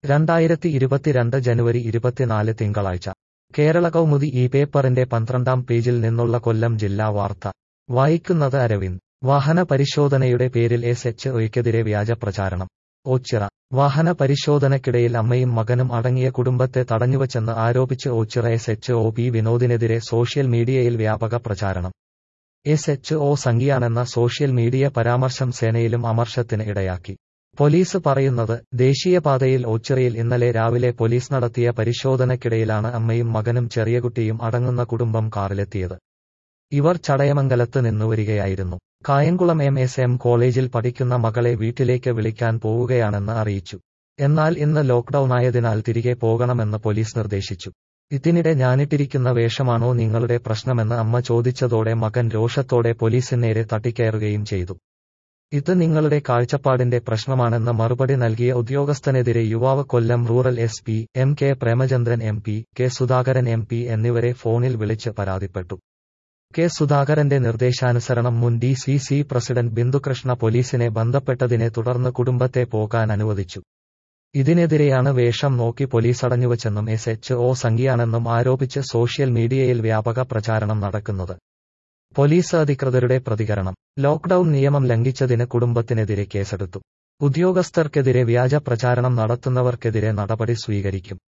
രണ്ടായിരത്തി ഇരുപത്തിരണ്ട് ജനുവരി ഇരുപത്തിനാല് തിങ്കളാഴ്ച കേരള കൗമുദി ഈ പേപ്പറിന്റെ പന്ത്രണ്ടാം പേജിൽ നിന്നുള്ള കൊല്ലം ജില്ലാ വാർത്ത വായിക്കുന്നത് അരവിന്ദ് വാഹന പരിശോധനയുടെ പേരിൽ എസ് എച്ച് ഒയ്ക്കെതിരെ വ്യാജ പ്രചാരണം ഓച്ചിറ വാഹന പരിശോധനയ്ക്കിടയിൽ അമ്മയും മകനും അടങ്ങിയ കുടുംബത്തെ തടഞ്ഞുവച്ചെന്ന് ആരോപിച്ച് Ochira S H O P വിനോദിനെതിരെ സോഷ്യൽ മീഡിയയിൽ വ്യാപക പ്രചാരണം എസ് എച്ച് ഒ സംഖ്യയാണെന്ന സോഷ്യൽ മീഡിയ പരാമർശം സേനയിലും അമർഷത്തിന് ഇടയാക്കി പോലീസ് പറയുന്നത് ദേശീയപാതയിൽ ഓച്ചിറയിൽ ഇന്നലെ രാവിലെ പോലീസ് നടത്തിയ പരിശോധനയ്ക്കിടയിലാണ് അമ്മയും മകനും ചെറിയകുട്ടിയും അടങ്ങുന്ന കുടുംബം കാറിലെത്തിയത് ഇവർ ചടയമംഗലത്ത് നിന്നുവരികയായിരുന്നു കായംകുളം എം എസ് എം കോളേജിൽ പഠിക്കുന്ന മകളെ വീട്ടിലേക്ക് വിളിക്കാൻ പോവുകയാണെന്ന് അറിയിച്ചു എന്നാൽ ഇന്ന് ലോക്ക്ഡൌണായതിനാൽ തിരികെ പോകണമെന്ന് പോലീസ് നിർദ്ദേശിച്ചു ഇതിനിടെ ഞാനിട്ടിരിക്കുന്ന വേഷമാണോ നിങ്ങളുടെ പ്രശ്നമെന്ന് അമ്മ ചോദിച്ചതോടെ മകൻ രോഷത്തോടെ പോലീസിനേരെ തട്ടിക്കയറുകയും ചെയ്തു ഇത് നിങ്ങളുടെ കാഴ്ചപ്പാടിന്റെ പ്രശ്നമാണെന്ന് മറുപടി നൽകിയ ഉദ്യോഗസ്ഥനെതിരെ യുവാവ് Kollam rural S P M K Premachandran M P K Sudhakaran M P എന്നിവരെ ഫോണിൽ വിളിച്ച് പരാതിപ്പെട്ടു കെ സുധാകരന്റെ നിർദ്ദേശാനുസരണം മുൻ D C C president Bindu Krishna പോലീസിനെ ബന്ധപ്പെട്ടതിനെ തുടർന്ന് കുടുംബത്തെ പോകാൻ അനുവദിച്ചു ഇതിനെതിരെയാണ് വേഷം നോക്കി പോലീസ് അടഞ്ഞുവച്ചെന്നും എസ് എച്ച് ഒ സംഖ്യയാണെന്നും ആരോപിച്ച് സോഷ്യൽ മീഡിയയിൽ വ്യാപക പ്രചാരണം നടക്കുന്നത് പോലീസ് അധികൃതരുടെ പ്രതികരണം ലോക്ക്ഡൌൺ നിയമം ലംഘിച്ചതിന് കുടുംബത്തിനെതിരെ കേസെടുത്തു ഉദ്യോഗസ്ഥർക്കെതിരെ വ്യാജ പ്രചാരണം നടത്തുന്നവർക്കെതിരെ നടപടി സ്വീകരിക്കും